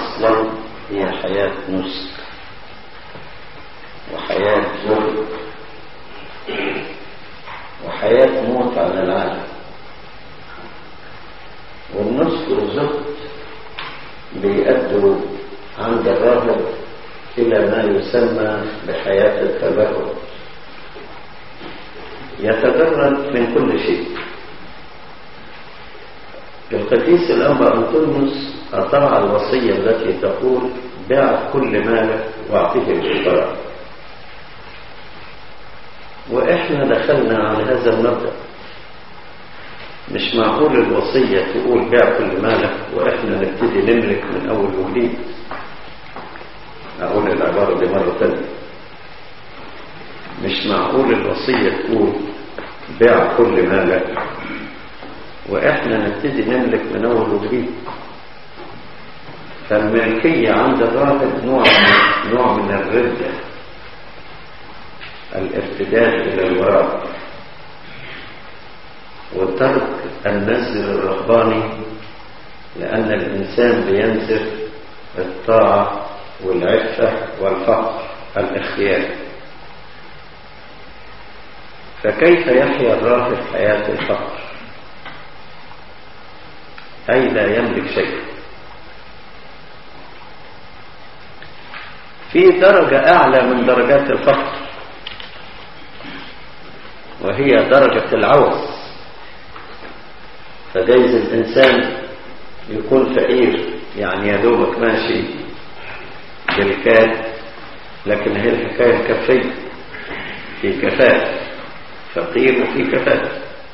أصلا هي حياة نسك وحياة زهد وحياة موت على العالم والنسك والزهد بيأدوا عند الراهب إلى ما يسمى بحياة التبرد يتبرد من كل شيء القديس الأنبا أنطونيوس أطاع الوصية التي تقول بيع كل مالك واعطيه الفقراء وإحنا دخلنا على هذا المبدأ مش معقول الوصية تقول بيع كل مالك وإحنا نبتدي نملك من أول وجديد أقول العبارة دي مرة تانية مش معقول الوصية تقول بيع كل مالك وإحنا نبتدي نملك من أول وجديد فالملكية عند الراهب نوع من نوع من الردة الارتداد إلى الوراء وترك النزل الرهباني لأن الإنسان بينزل الطاعة والعفة والفقر الاختيار فكيف يحيا الراهب حياة الفقر أي لا يملك شيء في درجة أعلى من درجات الفقر وهي درجة العوز فجايز الإنسان يكون فقير يعني يا دوبك ماشي بالكاد لكن هي الحكاية الكفية في كفاءة فقير وفي كفاءة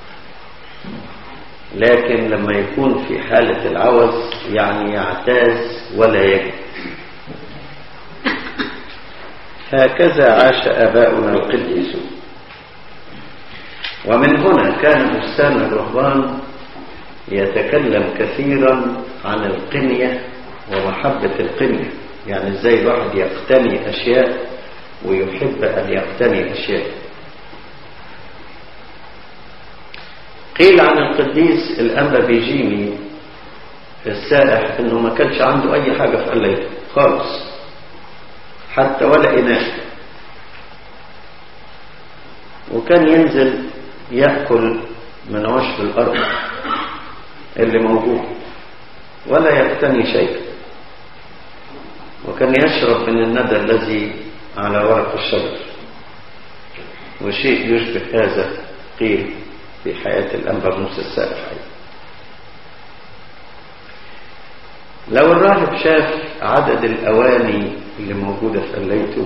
لكن لما يكون في حالة العوز يعني يعتاز ولا يجد هكذا عاش آباؤنا القديسون ومن هنا كان بستان الرهبان يتكلم كثيرا عن القنية ومحبة القنية يعني ازاي الواحد يقتني أشياء ويحب أن يقتني أشياء قيل عن القديس الأنبا بيجيني السائح انه ما كانش عنده اي حاجة في قليل خالص حتى ولا إناء وكان ينزل يأكل من عشب الأرض اللي موجود ولا يقتني شيء وكان يشرب من الندى الذي على ورق الشجر وشيء يشبه هذا قيل في حياة الأنبا موسى السائح لو الراهب شاف عدد الأواني اللي موجودة في قليته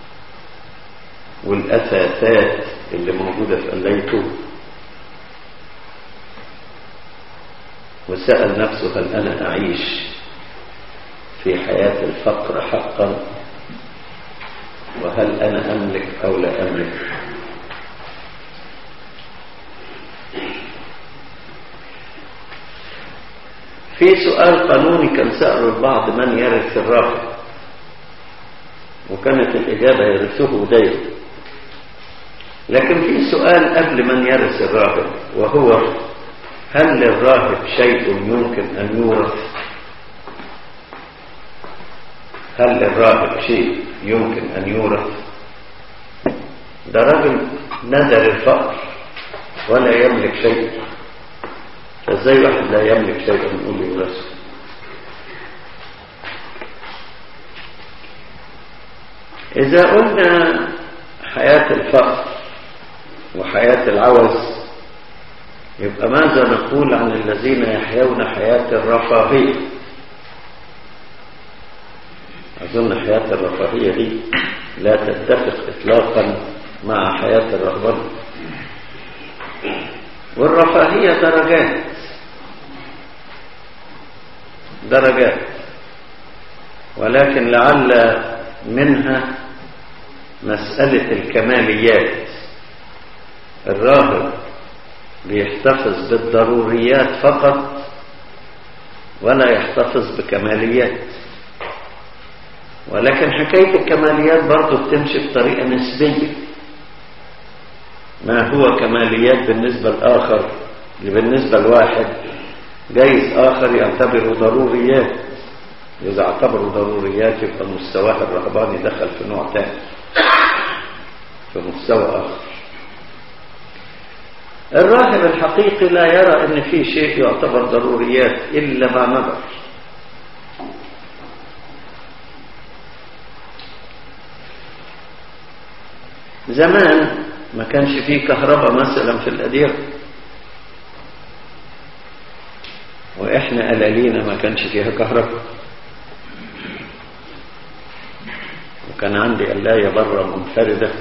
والأثاثات اللي موجودة في قليته وسأل نفسه هل أنا أعيش في حياة الفقر حقا وهل أنا أملك أو لا أملك في سؤال قانوني كان سأله البعض من يرث الراهب وكانت الإجابة يرثه دير لكن في سؤال قبل من يرث الراهب وهو هل للراهب شيء يمكن أن يورث هل للراهب شيء يمكن أن يورث ده راجل نذر الفقر ولا يملك شيء فازاي واحد لا يملك شيء نقول يورثه إذا قلنا حياة الفقر وحياة العوز يبقى ماذا نقول عن الذين يحيون حياة الرفاهية أظن حياة الرفاهية دي لا تتفق إطلاقا مع حياة الرهبنة والرفاهية درجات درجات ولكن لعل منها مسألة الكماليات الراهب بيحتفظ بالضروريات فقط ولا يحتفظ بكماليات ولكن حكاية الكماليات برضه بتمشي بطريقة نسبية ما هو كماليات بالنسبة لآخر بالنسبة لواحد جايز آخر يعتبره ضروريات إذا اعتبروا ضروريات يبقى مستواه الرهباني دخل في نوع تاني في مستوى آخر الراهب الحقيقي لا يرى ان في شيء يعتبر ضروريات الا ما نظر زمان ما كانش فيه كهرباء مثلا في الأديرة وإحنا قلالينا ما كانش فيها كهرباء وكان عندي قلاية بره منفردة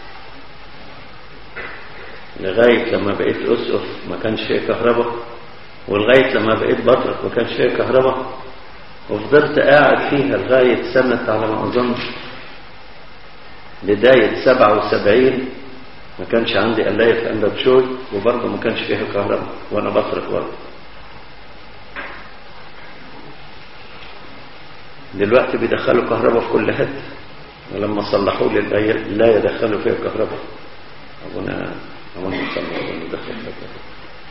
لغاية لما بقيت أسقف ما كانش فيها كهرباء ولغاية لما بقيت بطرق ما كانش فيها كهرباء وفضلت قاعد فيها لغاية سنة على ما أظن بداية سبعة وسبعين ما كانش عندي قلاية في أندبشوي وبرضه ما كانش فيها كهرباء وأنا بصرف برضه دلوقتي بيدخلوا كهرباء في كل حتة ولما صلحوا لي القلاية لا يدخلوا فيها كهرباء أبونا أبونا صلى أبونا دخل فيها كهرباء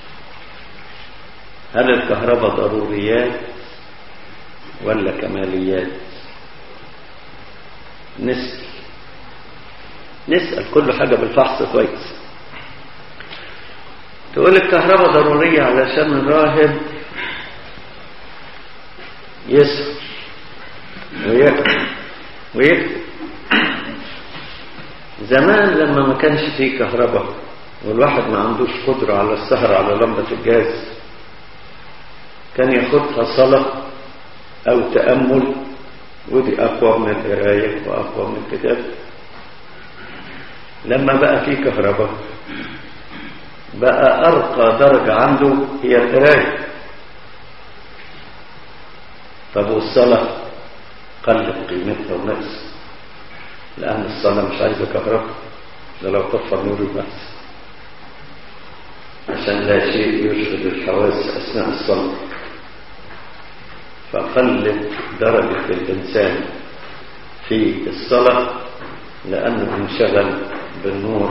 هل الكهرباء ضروريات ولا كماليات نسأل نسأل كل حاجة بالفحص كويس تقول الكهرباء ضرورية علشان الراهب يسهر ويكتب ويكتب زمان لما ما كانش فيه كهرباء والواحد ما عندوش قدرة على السهر على لمبة الجاز كان ياخدها صلاة أو تأمل ودي أقوى من القراية وأقوى من الكتاب لما بقى فيه كهرباء بقى أرقى درجة عنده هي القراية طب والصلاة قلت قيمتها ونقص لأن الصلاة مش عايزة كهرباء ده لو طفى نور النفس عشان لا شيء يشغل الحواس أثناء الصلاة فقلت درجة الإنسان في الصلاة لأنه انشغل بالنور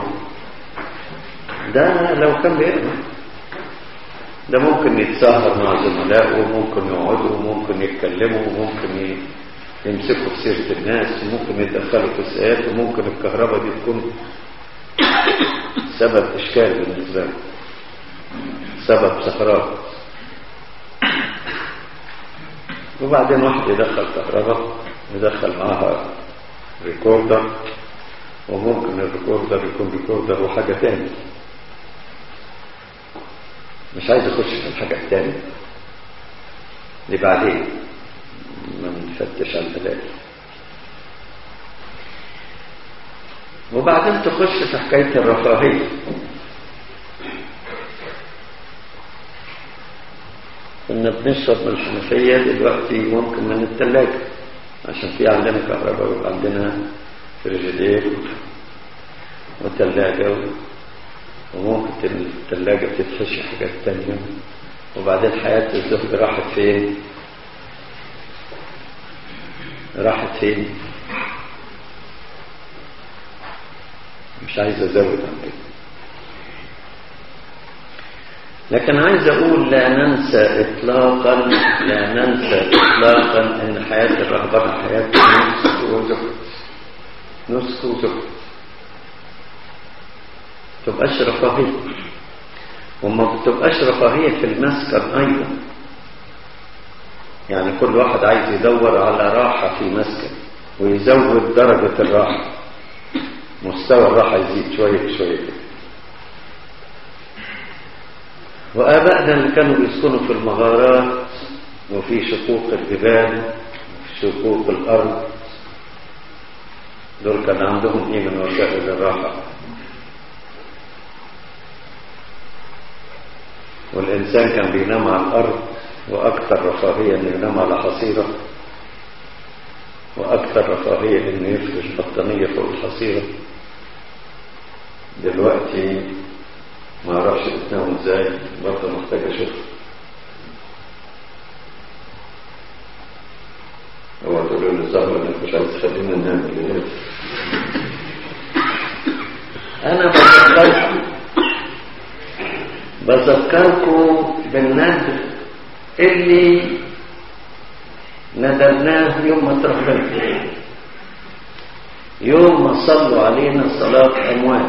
ده لو كان بيقرأ ده ممكن يتساهر مع زملائه وممكن يقعدوا وممكن يتكلموا وممكن يمسكوا في سيرة الناس وممكن يتدخلوا في السيئات وممكن الكهرباء دي تكون سبب إشكال بالنسبة له سبب سهرات وبعدين واحد يدخل كهرباء يدخل معاها ريكوردر وممكن الريكوردر يكون ريكوردر وحاجة تاني مش عايز اخش في الحاجة التانية دي بعدين ما نفتش على البلاء وبعدين تخش في حكاية الرفاهية كنا بنشرب من الحنفية دلوقتي ممكن من التلاجة عشان في عندنا كهرباء ويبقى عندنا فريجيدير وتلاجة وممكن التلاجة تتحشي حاجات تانية وبعدين حياة الزوج راحت فين راحت فين مش عايز ازود عن كده لكن عايز اقول لا ننسى اطلاقا لا ننسى اطلاقا ان حياة الرهبنة حياة نسك وزهد نسك وزهد تبقاش رفاهية وما بتبقاش رفاهية في المسكن ايضا يعني كل واحد عايز يدور على راحة في مسكن ويزود درجة الراحة مستوى الراحة يزيد شوية بشوية وآبائنا اللي كانوا بيسكنوا في المغارات وفي شقوق الجبال وفي شقوق الأرض دول كان عندهم ايه من وسائل الراحة والإنسان كان بينام على الأرض وأكثر رفاهية إنه ينام على حصيرة وأكثر رفاهية إنه يفرش بطانية فوق الحصيرة دلوقتي ما اعرفش بتنام ازاي برضه محتاج اشوف هو تقولوا لي الظهر انك مش عايز تخلينا ننام الليل انا بذكركم بذكركم بالنهر اللي ندرناه يوم ما تربنا يوم ما صلوا علينا صلاة أموات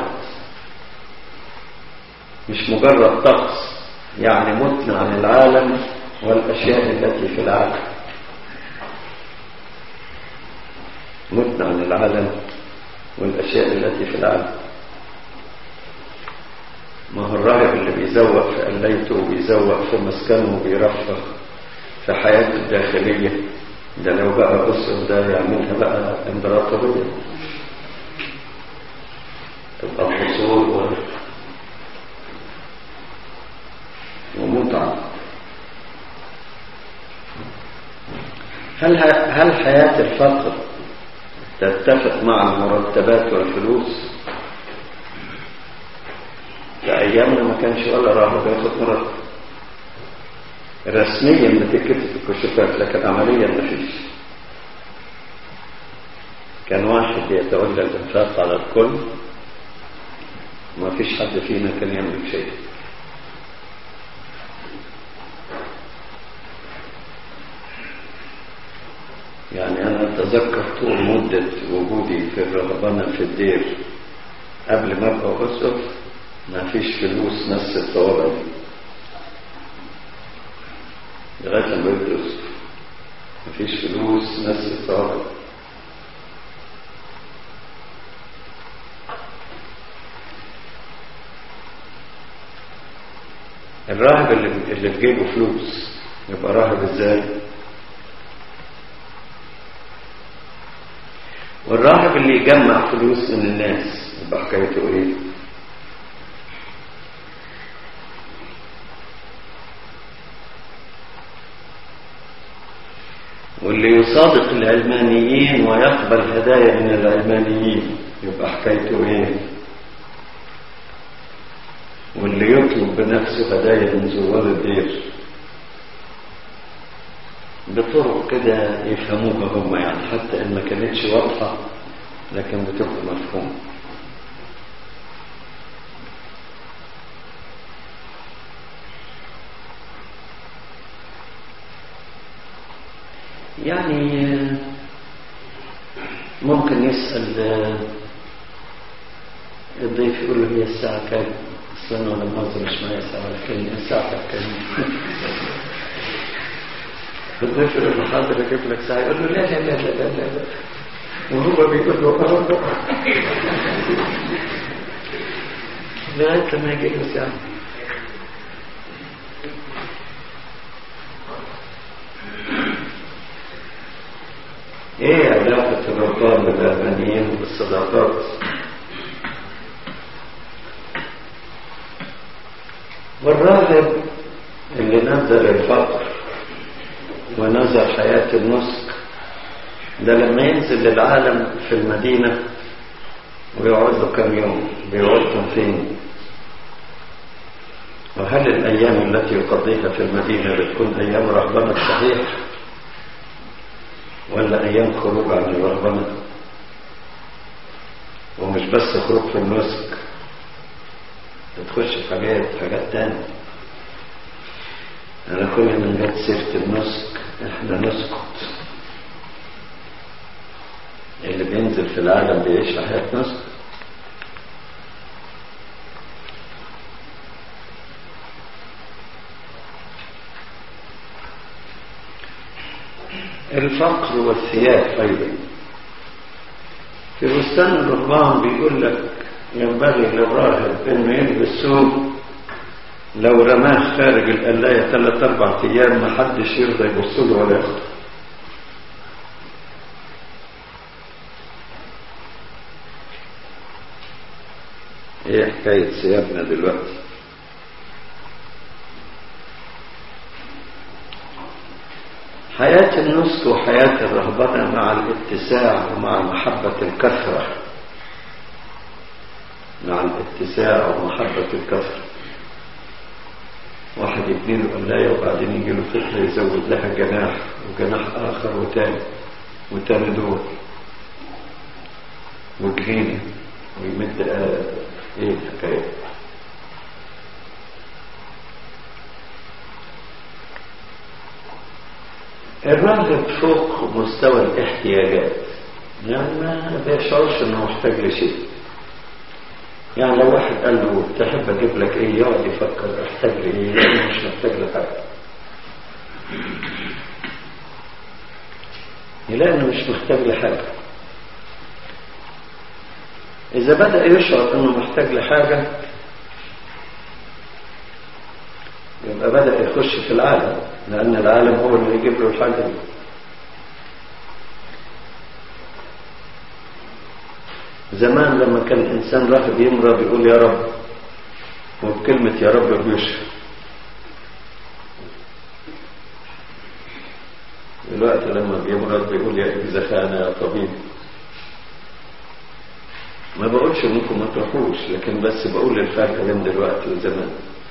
مش مجرد طقس يعني متنا عن العالم والأشياء التي في العالم متنا عن العالم والأشياء التي في العالم ما هو الراهب اللي بيزوق في قليته وبيزوق في مسكنه وبيرفه في حياته الداخلية ده لو بقى أسر ده يعملها بقى امبراطورية تبقى قصور و... ومتعة هل هل حياة الفقر تتفق مع المرتبات والفلوس في أيامنا ما كانش ولا راهب ياخد مرتب رسميا بتتكتب في الكشوفات لكن عمليا ما فيش كان واحد يتولى الانفاق على الكل ما فيش حد فينا كان يملك شيء يعني أنا أتذكر طول مدة وجودي في الرهبنة في الدير قبل ما أبقى أسقف ما فيش فلوس نفس الطوابع دي لغاية لما بقيت أسقف ما فيش فلوس نفس الطوابع الراهب اللي اللي في جيبه فلوس يبقى راهب ازاي؟ والراهب اللي يجمع فلوس من الناس يبقى حكايته ايه واللي يصادق العلمانيين ويقبل هدايا من العلمانيين يبقى حكايته ايه واللي يطلب بنفسه هدايا من زوار الدير بطرق كده يفهموها هم يعني حتى ان ما كانتش واضحة لكن بتبقى مفهوم يعني ممكن يسأل الضيف يقول له هي الساعة كام اصلا انا لما مش معايا ساعة لكن الساعة كام الضيف يقول له حاضر اجيب لك ساعه يقول له لا لا لا لا لا, لا. وهو بيقول له اه لغايه لما يجي له ساعه ايه علاقه الربان بالارمنيين بالصداقات والراهب اللي نزل الفقر ونظر حياة النسك ده لما ينزل للعالم في المدينة ويقعد له كم يوم بيقعدهم فين وهل الأيام التي يقضيها في المدينة بتكون أيام رهبنة صحيح ولا أيام خروج عن الرهبنة ومش بس خروج في النسك بتخش في حاجات حاجات تانية أنا كل من جت سيرة النسك احنا نسكت اللي بينزل في العالم بيعيش حياة نسك الفقر والثياب أيضا في بستان الرهبان بيقول لك ينبغي للراهب انه يلبس ثوب لو رماه خارج القلاية ثلاث أربع أيام ما حدش يرضى يبص له ولا ياخده ايه حكاية ثيابنا دلوقتي حياة النسك وحياة الرهبنة مع الاتساع ومع محبة الكثرة مع الاتساع ومحبة الكثرة واحد يبني له قلاية وبعدين يجي له فكرة يزود لها جناح وجناح آخر وتاني وتاني دور وجهين ويمد آه ايه الحكاية الراهب فوق مستوى الاحتياجات يعني ما بيشعرش انه محتاج لشيء يعني لو واحد قال له تحب اجيب لك ايه يقعد يفكر احتاج لايه لانه مش محتاج لحاجه يلاقي انه مش محتاج لحاجه اذا بدا يشعر انه محتاج لحاجه يبقى بدا يخش في العالم لان العالم هو اللي يجيب له الحاجه دي زمان لما كان الإنسان راهب يمرض يقول يا رب وبكلمة يا رب بيشفى دلوقتي لما بيمرض بيقول يا إجزخانة يا طبيب ما بقولش انكم ما تروحوش لكن بس بقول الفرق بين دلوقتي وزمان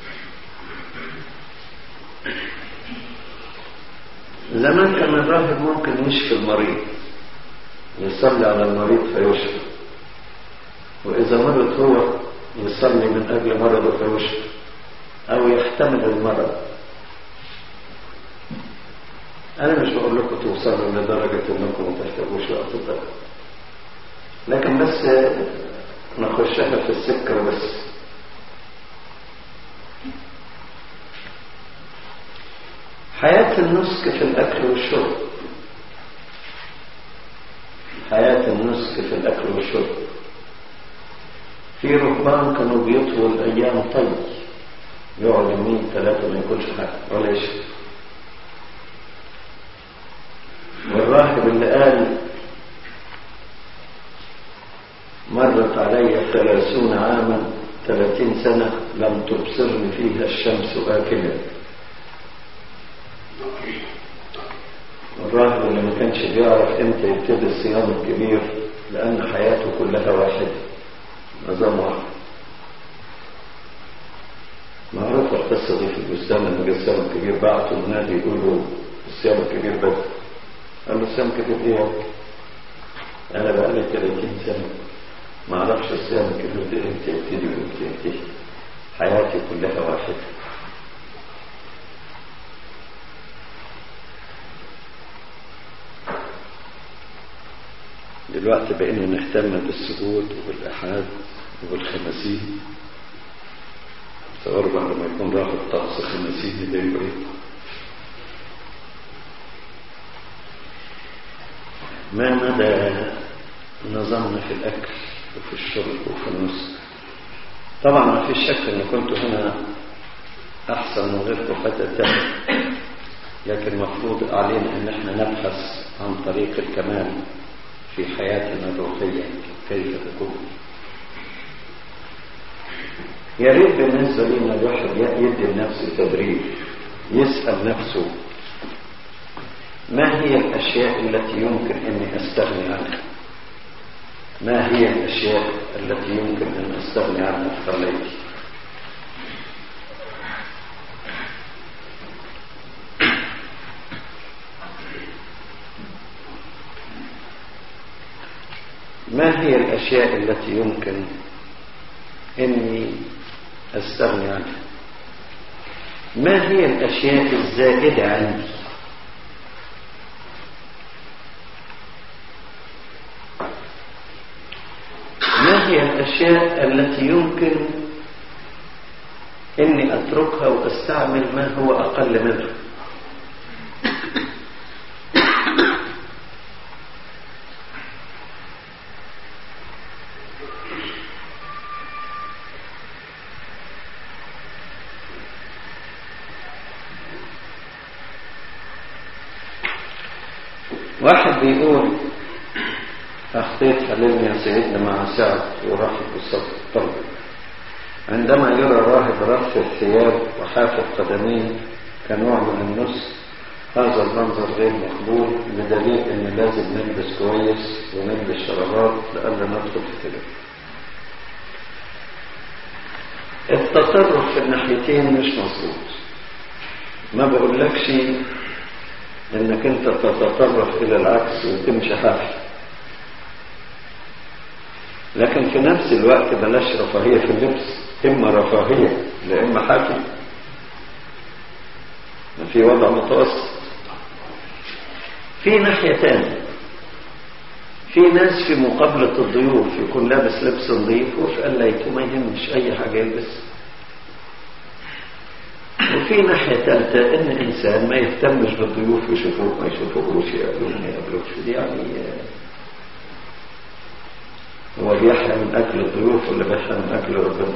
زمان كان الراهب ممكن يشفي المريض يصلي على المريض فيشفى وإذا مرض هو يصلي من أجل مرضه فيشفى أو يحتمل المرض أنا مش بقول لكم توصلوا لدرجة إنكم ما تحتاجوش لأطباء لكن بس نخشها في السكة بس حياة النسك في الأكل والشرب حياة النسك في الأكل والشرب في رهبان كانوا بيطووا الأيام طي يقعد يومين ثلاثة ما ياكلش حاجة ولا يشرب والراهب اللي قال مرت علي ثلاثون عاما ثلاثين سنة لم تبصرني فيها الشمس آكلا الراهب اللي ما كانش بيعرف امتى يبتدي الصيام الكبير لأن حياته كلها واحدة نظام واحد معروفة القصة دي في البستان لما جه الصيام الكبير بعتوا النادي يقولوا الصيام الكبير بدأ قال له الصيام الكبير ايه انا بقالي 30 سنة ما اعرفش الصيام الكبير ده امتى يبتدي وامتى ينتهي حياتي كلها واحدة دلوقتي بقينا نهتم بالسجود وبالإحاد وبالخماسين تصور بعد ما يكون راح الطقس خماسين ده يبقى ايه ما مدى نظامنا في الأكل وفي الشرب وفي النسك طبعا ما فيش شك ان كنت هنا احسن من غيركم فتى لكن المفروض علينا ان احنا نبحث عن طريق الكمال في حياتنا الروحية كيف تكون يا ريت بالنسبة لنا الواحد يدي لنفسه تدريب يسأل نفسه ما هي الأشياء التي يمكن أني أستغني عنها ما هي الأشياء التي يمكن أن أستغني عنها في خليتي ما هي الأشياء التي يمكن أني أستغني عنها ما هي الأشياء الزائدة عندي ما هي الأشياء التي يمكن أني أتركها وأستعمل ما هو أقل منها واحد بيقول أخطيت حللني يا سيدنا مع سعد ورحب بالصف الطلب عندما يرى راهب رف الثياب وحافظ قدمين كنوع من النص هذا المنظر غير مقبول بدليل ان لازم نلبس كويس ونلبس شرابات لألا ندخل في كده التصرف في الناحيتين مش مظبوط ما بقولكش انك انت تتطرف الى العكس وتمشي حافي لكن في نفس الوقت بلاش رفاهية في اللبس اما رفاهية لا اما حافي ما في وضع متوسط في ناحية تانية في ناس في مقابلة الضيوف يكون لابس لبس نظيف وفي قليته ما يهمش أي حاجة يلبس وفي ناحية ثالثة إن إنسان ما يهتمش بالضيوف يشوفوه ما يشوفوهوش يقابلوه ما يقابلوش دي يعني هو بيحيا من أجل الضيوف ولا بيحيا من أجل ربنا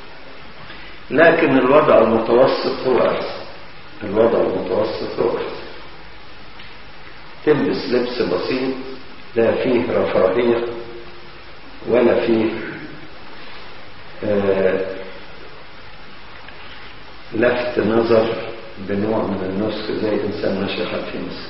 لكن الوضع المتوسط هو أحسن الوضع المتوسط هو أحسن تلبس لبس بسيط لا فيه رفاهية ولا فيه آه لفت نظر بنوع من النسك زي إنسان ماشي في مصر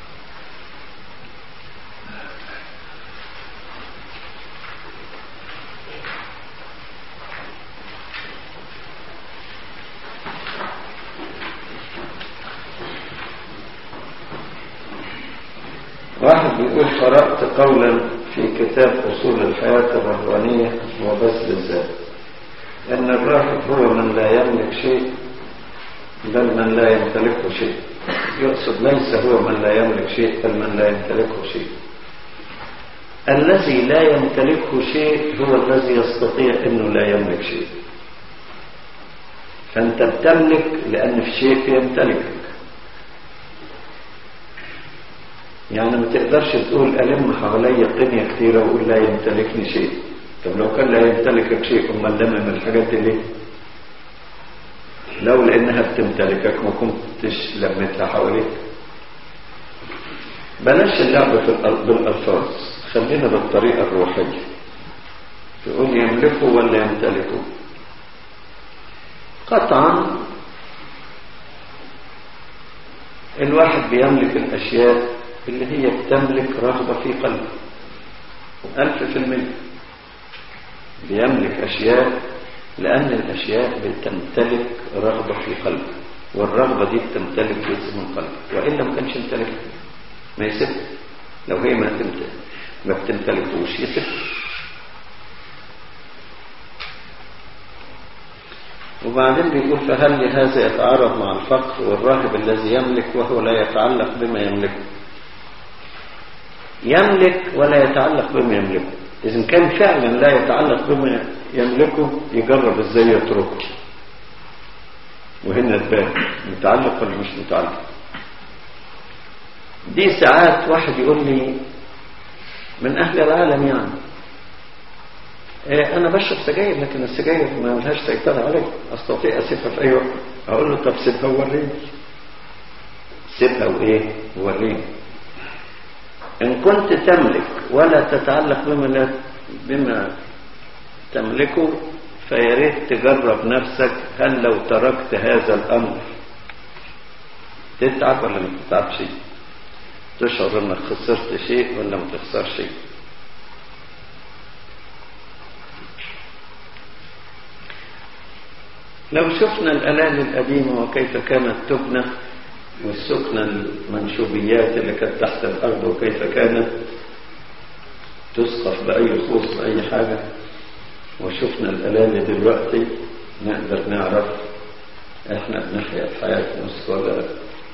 واحد بيقول قرأت قولا في كتاب أصول الحياة الرهبانية وبذل الذات أن الراهب هو من لا يملك شيء بل من لا يمتلكه شيء يقصد ليس هو من لا يملك شيء بل من لا يمتلكه شيء الذي لا يمتلكه شيء هو الذي يستطيع أنه لا يملك شيء فأنت بتملك لأن في شيء يمتلكك يعني ما تقدرش تقول ألم حوالي قنية كثيرة وأقول لا يمتلكني شيء طب لو كان لا يمتلكك شيء أمال لما من الحاجات دي ليه لو لأنها بتمتلكك ما كنتش لمتها حواليك بلاش اللعب في بالألفاظ خلينا بالطريقة الروحية تقول يملكه ولا يمتلكه قطعا الواحد بيملك الأشياء اللي هي بتملك رغبة في قلبه ألف في المية بيملك أشياء لأن الأشياء بتمتلك رغبة في قلبه والرغبة دي بتمتلك جزء من قلبه وإلا ما كانش يمتلك ما يسب لو هي ما تمتلك ما بتمتلكوش يسب وبعدين بيقول فهل لهذا يتعارض مع الفقر والراهب الذي يملك وهو لا يتعلق بما يملكه يملك ولا يتعلق بما يملكه إذا كان فعلا لا يتعلق بما يملكه يجرب ازاي يتركه وهنا تبان متعلق ولا مش متعلق دي ساعات واحد يقول لي من أهل العالم يعني إيه أنا بشرب سجاير لكن السجاير ما لهاش سيطرة علي أستطيع أسيبها في أي وقت أقول له طب سيبها ووريني سيبها وإيه ووريني إن كنت تملك ولا تتعلق بما لا بما تملكه فياريت تجرب نفسك هل لو تركت هذا الأمر تتعب ولا ما تتعبش تشعر انك خسرت شيء ولا ما تخسرش شيء لو شفنا الألام القديمة وكيف كانت تبنى والسكنة المنشوبيات اللي كانت تحت الأرض وكيف كانت تسقف بأي خوص بأي حاجة وشفنا الألام دلوقتي نقدر نعرف احنا بنحيا حياة نصف ولا لا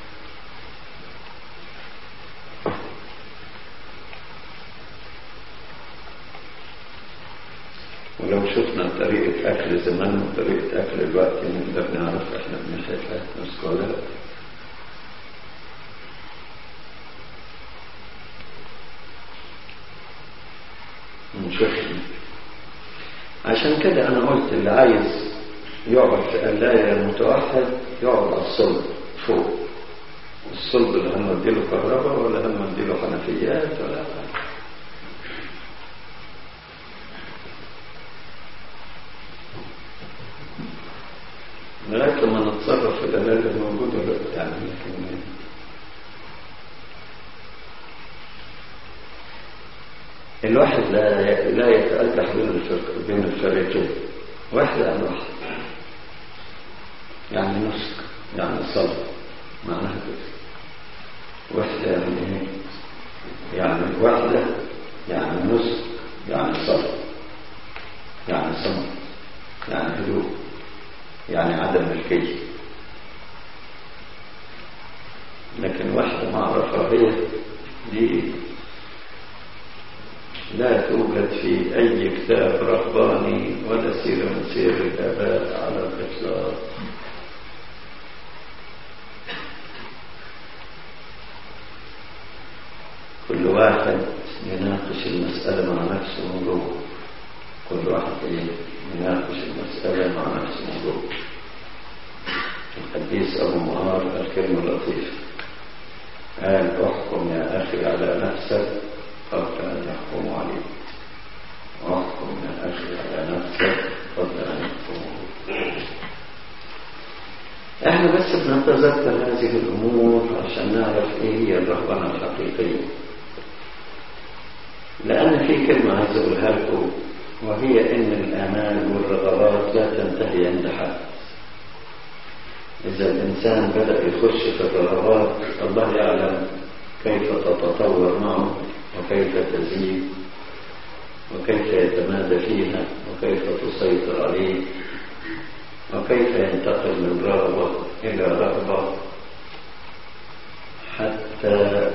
ولو شفنا طريقة أكل زمان وطريقة أكل الوقت نقدر نعرف احنا بنحيا حياة نصف ولا لا نشوف عشان كده انا قلت اللي عايز يقعد في قلاية المتوحد يقعد على الصلب فوق الصلب اللي هم اديله كهرباء ولا هم اديله حنفيات ولا لغاية لما نتصرف في الآلات الموجودة دلوقتي يعني لكن الواحد لا لا يتألح بين الفرق بين الفريقين واحد عن واحد يعني نسك يعني صلاة معناها كده واحدة يعني ايه يعني واحدة يعني نسك يعني صلاة يعني صمت يعني هدوء يعني عدم ملكية لكن واحدة مع رفاهية لا توجد في أي كتاب رهباني ولا سيرة من سير الآباء على الإطلاق كل واحد يناقش المسألة مع نفسه من جوه كل واحد يناقش المسألة مع نفسه من جوه الحديث أبو معار الكلمة لطيفة قال احكم يا أخي على نفسك قبل أن يحكموا عليك واحكم يا أخي على نفسك قبل أن يحكموا احنا بس بنتذكر هذه الأمور عشان نعرف ايه هي الرهبنة الحقيقية لأن في كلمة عايز أقولها لكم وهي إن الآمال والرغبات لا تنتهي عند حد إذا الإنسان بدأ يخش في الرغبات الله يعلم كيف تتطور معه وكيف تزيد وكيف يتمادى فيها وكيف تسيطر عليه وكيف ينتقل من رغبة إلى رغبة حتى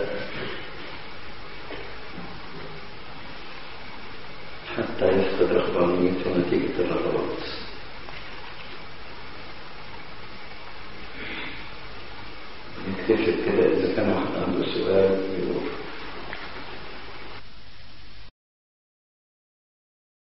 حتى يفقد رغبانيته نتيجة الرغبات نكتشف كده